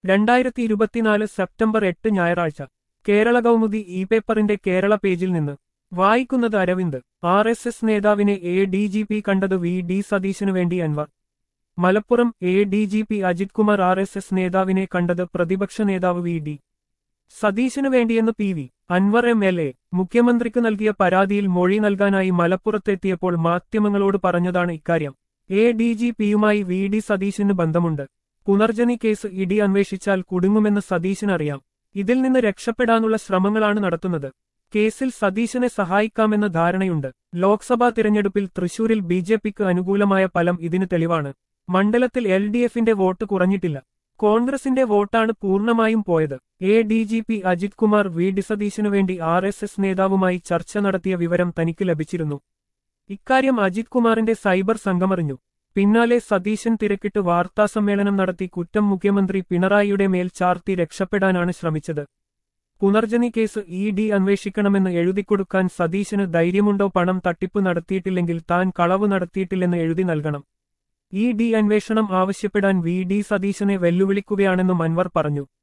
രണ്ടായിരത്തി ഇരുപത്തിനാല് സെപ്റ്റംബർ എട്ട് ഞായറാഴ്ച കേരള കൗമുദി ഇ പേപ്പറിന്റെ കേരള പേജിൽ നിന്ന് വായിക്കുന്നത് അരവിന്ദ് ആർ എസ് എസ് നേതാവിനെ എ ഡി ജി പി കണ്ടത് വി ഡി സതീശനു വേണ്ടി Anvar Malappuram A D G P Ajith Kumar R S S നേതാവിനെ കണ്ടത് പ്രതിപക്ഷ നേതാവ് വി ഡി സതീശനു വേണ്ടിയെന്ന് P V Anvar M L A മുഖ്യമന്ത്രിക്ക് നൽകിയ പരാതിയിൽ മൊഴി നൽകാനായി മലപ്പുറത്തെത്തിയപ്പോൾ മാധ്യമങ്ങളോട് പറഞ്ഞതാണ് ഇക്കാര്യം എ ഡി ജി പിയുമായി വി ഡി സതീശന് ബന്ധമുണ്ട് പുനർജനി കേസ് ഇടി അന്വേഷിച്ചാൽ കുടുങ്ങുമെന്ന് സതീശനറിയാം ഇതിൽ നിന്ന് രക്ഷപ്പെടാനുള്ള ശ്രമങ്ങളാണ് നടത്തുന്നത് കേസിൽ സതീശനെ സഹായിക്കാമെന്ന ധാരണയുണ്ട് ലോക്സഭാ തിരഞ്ഞെടുപ്പിൽ തൃശൂരിൽ ബി ജെ പിക്ക് അനുകൂലമായ ഫലം ഇതിന് തെളിവാണ് മണ്ഡലത്തിൽ എൽ ഡി എഫിന്റെ വോട്ട് കുറഞ്ഞിട്ടില്ല കോൺഗ്രസിന്റെ വോട്ടാണ് പൂർണ്ണമായും പോയത് A D G P Ajith Kumar V D സതീശനു വേണ്ടി ആർ എസ് എസ് നേതാവുമായി ചർച്ച നടത്തിയ വിവരം തനിക്ക് ലഭിച്ചിരുന്നു ഇക്കാര്യം അജിത് കുമാറിന്റെ സൈബർ സംഘമറിഞ്ഞു പിന്നാലെ സതീശൻ തിരക്കിട്ട് വാർത്താസമ്മേളനം നടത്തി കുറ്റം മുഖ്യമന്ത്രി പിണറായിയുടെ മേൽ ചാർത്തി രക്ഷപ്പെടാനാണ് ശ്രമിച്ചത് പുനർജനി കേസ് ഇ ഡി അന്വേഷിക്കണമെന്ന് എഴുതിക്കൊടുക്കാൻ സതീശന് ധൈര്യമുണ്ടോ പണം തട്ടിപ്പ് നടത്തിയിട്ടില്ലെങ്കിൽ താൻ കളവ് നടത്തിയിട്ടില്ലെന്ന് എഴുതി നൽകണം ഇ ഡി അന്വേഷണം ആവശ്യപ്പെടാൻ വി ഡി സതീശനെ വെല്ലുവിളിക്കുകയാണെന്നും അൻവർ പറഞ്ഞു